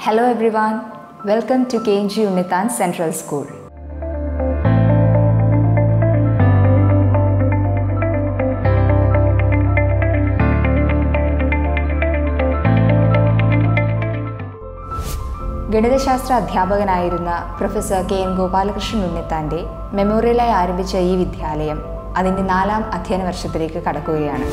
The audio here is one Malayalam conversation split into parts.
Hello everyone, welcome to KNG Unithan Central School. ഗണിതശാസ്ത്ര അധ്യാപകനായിരുന്ന പ്രൊഫസർ കെ എൻ ഗോപാലകൃഷ്ണൻ ഉണ്ണിത്താൻ്റെ മെമ്മോറിയലായി ആരംഭിച്ച ഈ വിദ്യാലയം അതിൻ്റെ നാലാം അധ്യയന വർഷത്തിലേക്ക് കടക്കുകയാണ്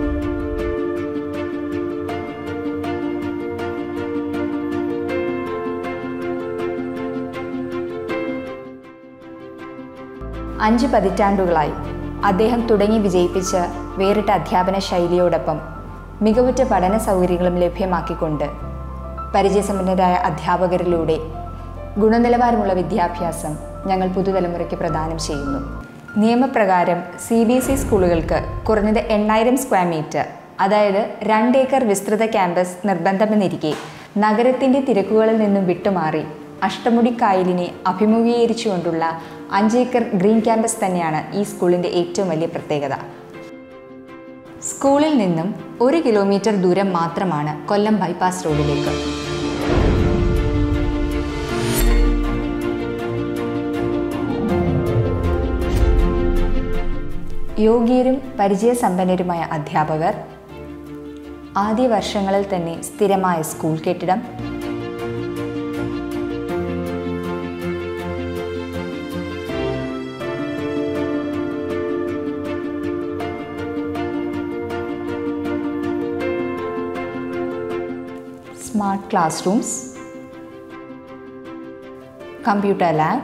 അഞ്ച് പതിറ്റാണ്ടുകളായി അദ്ദേഹം തുടങ്ങി വിജയിപ്പിച്ച വേറിട്ട അധ്യാപന ശൈലിയോടൊപ്പം മികവുറ്റ പഠന സൗകര്യങ്ങളും ലഭ്യമാക്കിക്കൊണ്ട് പരിചയസമ്പന്നരായ അധ്യാപകരിലൂടെ ഗുണനിലവാരമുള്ള വിദ്യാഭ്യാസം ഞങ്ങൾ പുതുതലമുറയ്ക്ക് പ്രദാനം ചെയ്യുന്നു നിയമപ്രകാരം സി ബി എസ് ഇ സ്കൂളുകൾക്ക് കുറഞ്ഞത് എണ്ണായിരം സ്ക്വയർ മീറ്റർ അതായത് രണ്ട് ഏക്കർ വിസ്തൃത ക്യാമ്പസ് നിർബന്ധമെന്നിരിക്കെ നഗരത്തിൻ്റെ തിരക്കുകളിൽ നിന്നും വിട്ടുമാറി അഷ്ടമുടി കായലിനെ അഭിമുഖീകരിച്ചുകൊണ്ടുള്ള അഞ്ചേക്കർ ഗ്രീൻ ക്യാമ്പസ് തന്നെയാണ് ഈ സ്കൂളിൻ്റെ ഏറ്റവും വലിയ പ്രത്യേകത സ്കൂളിൽ നിന്നും ഒരു കിലോമീറ്റർ ദൂരം മാത്രമാണ് കൊല്ലം ബൈപ്പാസ് റോഡിലേക്ക് യോഗ്യരും പരിചയസമ്പന്നരുമായ അധ്യാപകർ ആദ്യ വർഷങ്ങളിൽ തന്നെ സ്ഥിരമായ സ്കൂൾ കെട്ടിടം smart class rooms computer lab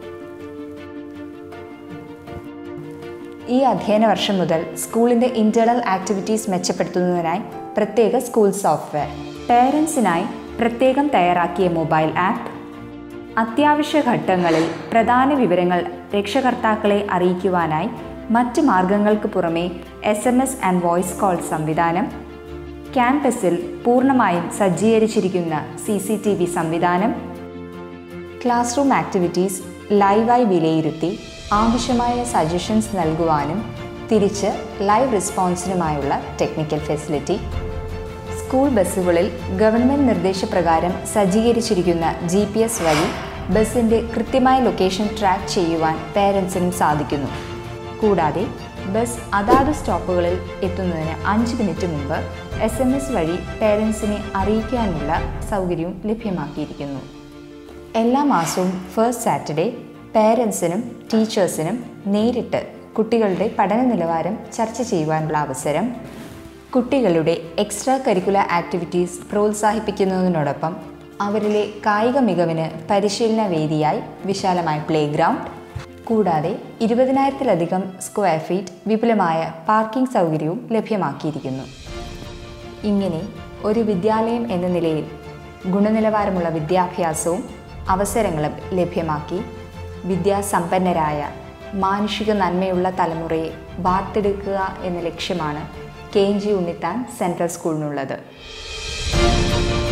ഈ അധ്യയന വർഷം മുതൽ സ്കൂളിൻ്റെ ഇൻറ്റേർണൽ ആക്ടിവിറ്റീസ് മെച്ചപ്പെടുത്തുന്നതിനായി പ്രത്യേക സ്കൂൾ സോഫ്റ്റ്വെയർ പേരൻസിനായി പ്രത്യേകം തയ്യാറാക്കിയ മൊബൈൽ ആപ്പ് അത്യാവശ്യ ഘട്ടങ്ങളിൽ പ്രധാന വിവരങ്ങൾ രക്ഷകർത്താക്കളെ അറിയിക്കുവാനായി മറ്റ് മാർഗങ്ങൾക്ക് പുറമെ S M S and voice call സംവിധാനം ക്യാമ്പസിൽ പൂർണ്ണമായും സജ്ജീകരിച്ചിരിക്കുന്ന സി സി ടി വി സംവിധാനം ക്ലാസ് റൂം ആക്ടിവിറ്റീസ് ലൈവായി വിലയിരുത്തി ആവശ്യമായ സജഷൻസ് നൽകുവാനും തിരിച്ച് ലൈവ് റെസ്പോൺസിനുമായുള്ള ടെക്നിക്കൽ ഫെസിലിറ്റി സ്കൂൾ ബസ്സുകളിൽ ഗവൺമെൻറ് നിർദ്ദേശപ്രകാരം സജ്ജീകരിച്ചിരിക്കുന്ന ജി പി എസ് വഴി ബസ്സിൻ്റെ കൃത്യമായ ലൊക്കേഷൻ ട്രാക്ക് ചെയ്യുവാൻ പേരൻസിനും സാധിക്കുന്നു കൂടാതെ ബസ് അതാത് സ്റ്റോപ്പുകളിൽ എത്തുന്നതിന് അഞ്ച് മിനിറ്റ് മുമ്പ് എസ് എം എസ് വഴി പേരൻസിനെ അറിയിക്കാനുള്ള സൗകര്യവും ലഭ്യമാക്കിയിരിക്കുന്നു എല്ലാ മാസവും ഫസ്റ്റ് സാറ്റർഡേ പേരൻസിനും ടീച്ചേഴ്സിനും നേരിട്ട് കുട്ടികളുടെ പഠന നിലവാരം ചർച്ച ചെയ്യുവാനുള്ള അവസരം കുട്ടികളുടെ എക്സ്ട്രാ കരിക്കുലർ ആക്ടിവിറ്റീസ് പ്രോത്സാഹിപ്പിക്കുന്നതിനോടൊപ്പം അവരിലെ കായിക മികവിന് പരിശീലന വേദിയായി വിശാലമായ പ്ലേ ഗ്രൗണ്ട് കൂടാതെ ഇരുപതിനായിരത്തിലധികം സ്ക്വയർ ഫീറ്റ് വിപുലമായ പാർക്കിംഗ് സൗകര്യവും ലഭ്യമാക്കിയിരിക്കുന്നു ഇങ്ങനെ ഒരു വിദ്യാലയം എന്ന നിലയിൽ ഗുണനിലവാരമുള്ള വിദ്യാഭ്യാസവും അവസരങ്ങളും ലഭ്യമാക്കി വിദ്യാസമ്പന്നരായ മാനുഷിക നന്മയുള്ള തലമുറയെ വാർത്തെടുക്കുക എന്ന ലക്ഷ്യമാണ് K N G Unnithan central സ്കൂളിനുള്ളത്